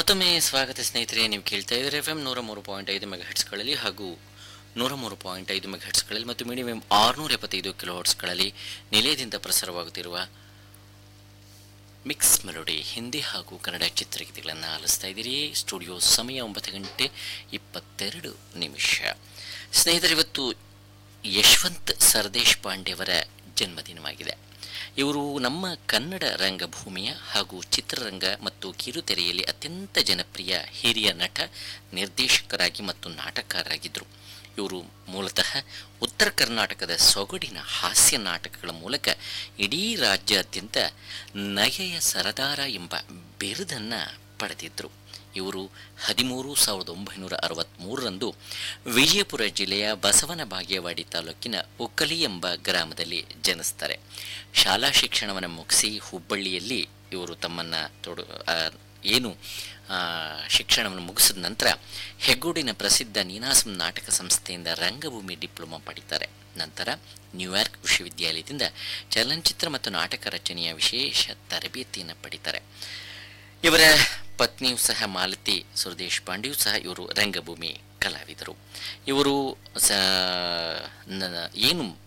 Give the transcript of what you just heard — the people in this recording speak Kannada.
ಮತ್ತೊಮ್ಮೆ ಸ್ವಾಗತ ಸ್ನೇಹಿತರೆ ನೀವು ಕೇಳ್ತಾ ಇದ್ದೀರಿ ಎಫ್ ಎಂ ನೂರ ಮೂರು ಪಾಯಿಂಟ್ ಐದು ಮೆಗಾ ಹೆಟ್ಸ್ಗಳಲ್ಲಿ ಹಾಗೂ ನೂರ ಮೂರು ಪಾಯಿಂಟ್ ಐದು ಮೆಗಾ ಹೆಟ್ಸ್ಗಳಲ್ಲಿ ಮತ್ತು ಮೀಡಿಯಂ ಎಂ ಆರುನೂರ ಎಪ್ಪತ್ತೈದು ಕಿಲೋ ಹರ್ಟ್ಸ್ಗಳಲ್ಲಿ ನಿಲಯದಿಂದ ಪ್ರಸಾರವಾಗುತ್ತಿರುವ ಮಿಕ್ಸ್ ಮೆಲೋಡಿ ಹಿಂದಿ ಹಾಗೂ ಕನ್ನಡ ಚಿತ್ರಗೀತೆಗಳನ್ನು ಆಲಿಸ್ತಾ ಇದ್ದೀರಿ ಸ್ಟುಡಿಯೋ ಸಮಯ ಒಂಬತ್ತು ಗಂಟೆ ಇಪ್ಪತ್ತೆರಡು ನಿಮಿಷ ಸ್ನೇಹಿತರೆ ಇವತ್ತು ಯಶವಂತ್ ಸರ್ದೇಶ್ ಪಾಂಡೆಯವರ ಜನ್ಮದಿನವಾಗಿದೆ ಇವರು ನಮ್ಮ ಕನ್ನಡ ರಂಗಭೂಮಿಯ ಹಾಗೂ ಚಿತ್ರರಂಗ ಮತ್ತು ಕಿರುತೆರೆಯಲ್ಲಿ ಅತ್ಯಂತ ಜನಪ್ರಿಯ ಹಿರಿಯ ನಟ ನಿರ್ದೇಶಕರಾಗಿ ಮತ್ತು ನಾಟಕರಾಗಿದ್ದರು ಇವರು ಮೂಲತಃ ಉತ್ತರ ಕರ್ನಾಟಕದ ಸೊಗಡಿನ ಹಾಸ್ಯ ನಾಟಕಗಳ ಮೂಲಕ ಇಡೀ ರಾಜ್ಯಾದ್ಯಂತ ನಗೆಯ ಸರದಾರ ಎಂಬ ಬಿರುದನ್ನು ಪಡೆದಿದ್ದರು ಇವರು ಹದಿಮೂರು ಸಾವಿರದ ಒಂಬೈನೂರ ಅರವತ್ತ್ಮೂರರಂದು ವಿಜಯಪುರ ಜಿಲ್ಲೆಯ ಬಸವನ ಬಾಗೇವಾಡಿ ತಾಲೂಕಿನ ಒಕ್ಕಲಿ ಎಂಬ ಗ್ರಾಮದಲ್ಲಿ ಜನಿಸ್ತಾರೆ ಶಾಲಾ ಶಿಕ್ಷಣವನ್ನು ಮುಗಿಸಿ ಹುಬ್ಬಳ್ಳಿಯಲ್ಲಿ ಇವರು ತಮ್ಮನ್ನು ತೊಡ ಆ, ಏನು ಆ, ಶಿಕ್ಷಣವನ್ನು ಮುಗಿಸಿದ ನಂತರ ಹೆಗ್ಗೋಡಿನ ಪ್ರಸಿದ್ಧ ನೀನಾಸಂ ನಾಟಕ ಸಂಸ್ಥೆಯಿಂದ ರಂಗಭೂಮಿ ಡಿಪ್ಲೊಮಾ ಪಡಿತಾರೆ ನಂತರ ನ್ಯೂಯಾರ್ಕ್ ವಿಶ್ವವಿದ್ಯಾಲಯದಿಂದ ಚಲನಚಿತ್ರ ಮತ್ತು ನಾಟಕ ರಚನೆಯ ವಿಶೇಷ ತರಬೇತಿಯನ್ನು ಪಡಿತಾರೆ ಇವರ ಪತ್ನಿಯೂ ಸಹ ಮಾಲತಿ ಸುರದೇಶ್ ಪಾಂಡೆಯೂ ಸಹ ಇವರು ರಂಗಭೂಮಿ ಕಲಾವಿದರು ಇವರು ಸ ನ- ಏನು